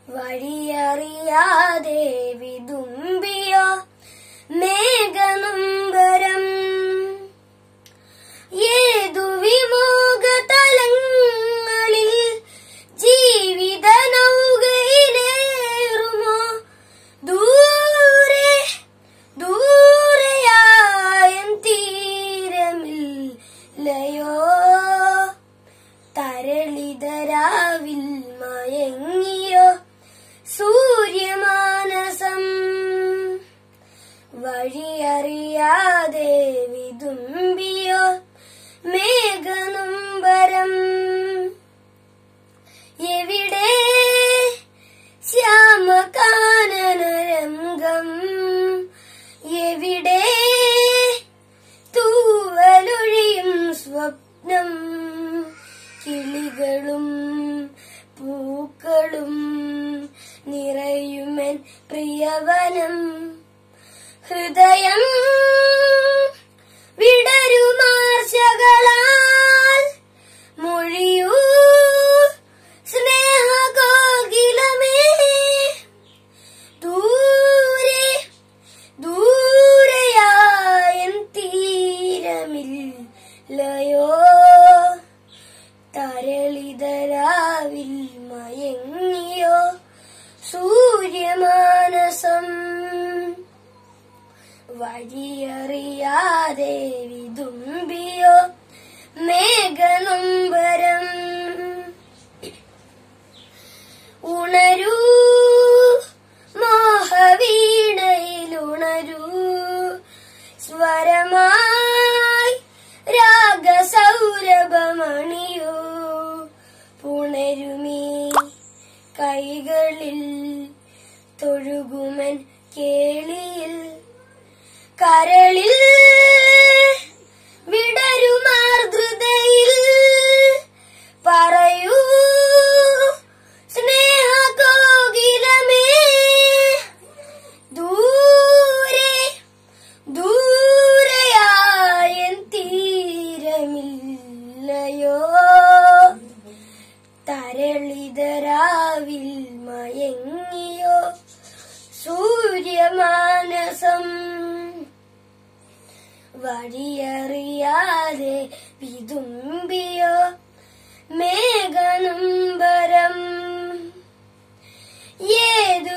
വഴിയറിയാതെ വിതുമ്പിയോ മേഘനമ്പരം ഏതു വിമോക തലങ്ങളിൽ ജീവിത നൗകയിലേറുമോ ദൂരെ ദൂരെയായൻ തീരമില്ലയോ തരളിതരാവിൽ മയങ്ങിയോ സൂര്യമാനസം വഴിയറിയാതെ വിതുമ്പിയോ മേഘനമ്പരം എവിടെ ശ്യാമകാനനരംഗം എവിടെ തൂവലൊഴിയും സ്വപ്നം കിളികളും പൂക്കളും നിറയുമൻ പ്രിയവനം ഹൃദയം വിടരുമാർച്ചകളാൽ മൊഴിയൂ സ്നേഹകോകിലമേ ദൂരെ ദൂരെയായൻ തീരമില്ലയോ തരളിതരാവിൽ മയങ്ങിയോ സൂര്യമാനസം വഴിയറിയാതെ വിതുമ്പിയോ മേഘനമ്പരം ഉണരൂ മോഹവീണയിലുണരൂ സ്വരമായി രാഗസൗരഭമണിയൂ പുണരുമീ കൈകളിൽ തൊഴുകുമൻ കേളിയിൽ കരളിൽ വിടരുമാർദ്രതയിൽ പറയൂ സ്നേഹകോകിലമേ ദൂരെ ദൂരെയായൻ തീരമില്ലയോ തരളിതരാവിൽ മയങ്ങിയോ സൂര്യമാനസം വഴിയറിയാതെ വിതുമ്പിയോ മേഘനമ്പരം ഏതു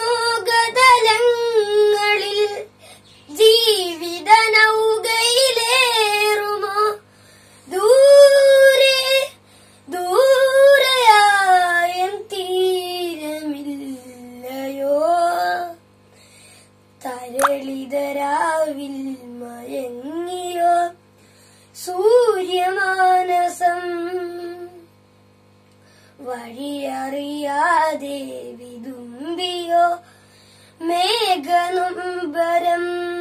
വിമോകതലങ്ങളിൽ ജീവിത നൗകയിലേറുമോ ദൂരെ ദൂരെയായൻ തീരമില്ലയോ തരളിതരാവിൽ മയങ്ങിയോ സൂര്യമാനസം വഴിയറിയാതെ വിതുമ്പിയോ മേഘനമ്പരം